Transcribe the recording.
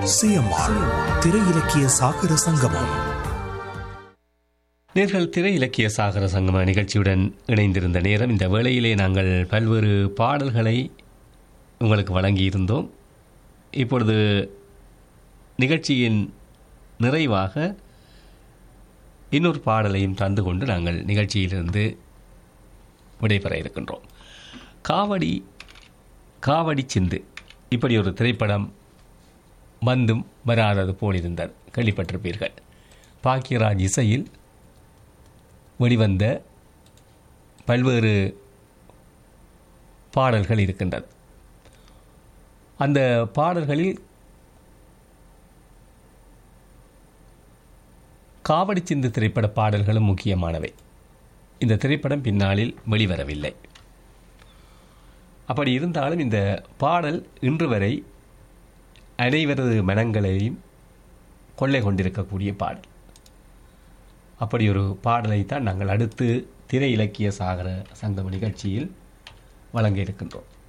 CMR திரை இலக்கிய சாகர சங்கமம் நேர்கள் திரை இலக்கிய சாகர சங்கம நிகழ்ச்சியுடன் இணைந்திருந்த நேரம் இந்த வேளையிலே நாங்கள் பல்வேறு பாடல்களை உங்களுக்கு வழங்கியிருந்தோம் இப்பொழுது நிகழ்ச்சியின் நிறைவாக இன்னொரு பாடலையும் தந்து கொண்டு நாங்கள் நிகழ்ச்சியிலிருந்து விடைபெற இருக்கின்றோம் காவடி காவடி சிந்து இப்படி ஒரு திரைப்படம் வந்தும் வராதது போலிருந்தது கேள்விப்பட்டிருப்பீர்கள் பாக்கியராஜ் இசையில் வெளிவந்த பல்வேறு பாடல்கள் இருக்கின்றது அந்த பாடல்களில் காவடி சிந்து திரைப்பட பாடல்களும் முக்கியமானவை இந்த திரைப்படம் பின்னாளில் வெளிவரவில்லை அப்படி இருந்தாலும் இந்த பாடல் இன்று வரை அனைவரது மனங்களையும் கொள்ளை கொண்டிருக்கக்கூடிய பாடல் அப்படி ஒரு பாடலை தான் நாங்கள் அடுத்து திரை இலக்கிய சாகர சங்கம் நிகழ்ச்சியில் வழங்க இருக்கின்றோம்